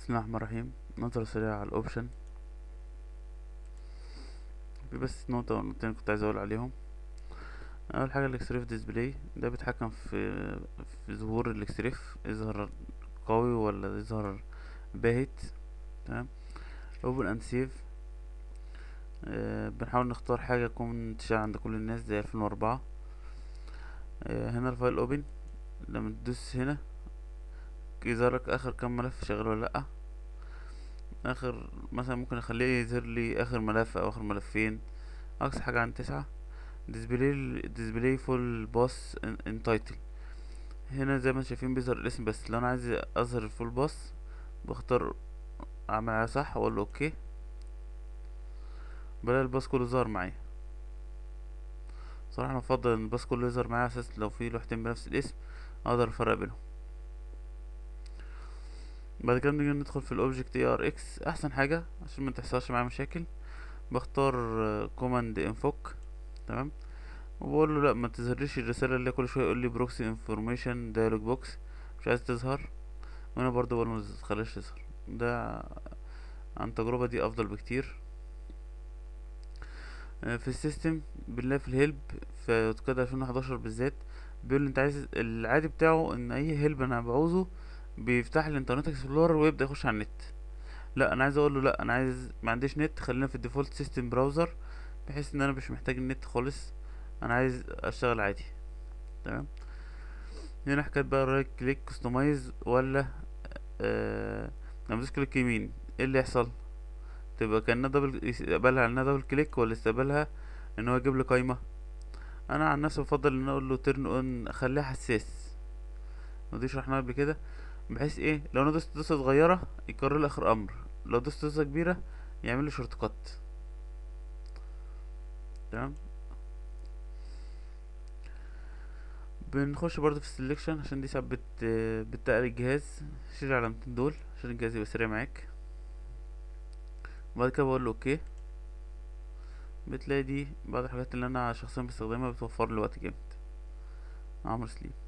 بسم الله الرحمن الرحيم نظرة سريعة على الاوبشن في بس نقطة أو نقطتين كنت عايز اقول عليهم اول حاجة الاكسريف ديسبلاي ده بيتحكم في في ظهور الاكسريف يظهر قوي ولا يظهر باهت تمام اوبن اند سيف بنحاول نختار حاجة تكون منتشرة عند كل الناس زي الفين واربعة آه، هنا الفايل اوبن لما تدوس هنا يظهرلك اخر كام ملف شغال ولا لأ اخر مثلا ممكن اخليه يظهر لي اخر ملف او اخر ملفين اقصى حاجة عن تسعة ديسبلاي ديسبلاي فول باس ان تايتل هنا زي ما شايفين بيظهر الاسم بس لو انا عايز اظهر الفول باس بختار اعمل عليها صح واقول له اوكي بلاقي الباص كله ظهر معايا صراحة انا بفضل ان الباص كله يظهر معايا اساس لو في لوحتين بنفس الاسم اقدر افرق بينهم بعد كده نيجي ندخل في الاوبجكت اي ار اكس احسن حاجة عشان ما تحصلش معايا مشاكل بختار كوماند انفوك تمام وبقول له لا ما تظهرليش الرسالة اللي كل شوية يقول لي بروكسي انفورميشن دايلوج بوكس مش عايز تظهر وانا برضو بقول له ما تخليش تظهر ده عن التجربة دي افضل بكتير في السيستم بنلاقي في الهيلب في اوتوكاد 2011 بالذات بيقول لي انت عايز العادي بتاعه ان اي هيلب انا بعوزه بيفتح لي انترنت اكسبلورر ويبدا يخش على النت لا انا عايز اقول له لا انا عايز ما عنديش نت خلينا في الديفولت سيستم براوزر بحيث ان انا مش محتاج النت خالص انا عايز اشتغل عادي تمام هنا حكايه بقى رايت كليك كستمايز ولا آه لما تدوس كليك يمين ايه اللي يحصل تبقى كانها دبل يقبلها انها دبل كليك ولا يستقبلها ان هو يجيب لي قايمه انا عن نفسي بفضل ان اقول له تيرن اون اخليها حساس ودي شرحناها قبل كده بحيث ايه لو انا دوست دوسه صغيره يكرر لي اخر امر لو دوست دوسه كبيره يعمل لي شورت كات تمام بنخش برضو في السلكشن عشان دي ساعات بت بتقل الجهاز شيل العلامتين دول عشان الجهاز يبقى سريع معاك بعد كده بقول له اوكي بتلاقي دي بعض الحاجات اللي انا شخصيا بستخدمها بتوفر لي وقت جامد عمرو سليم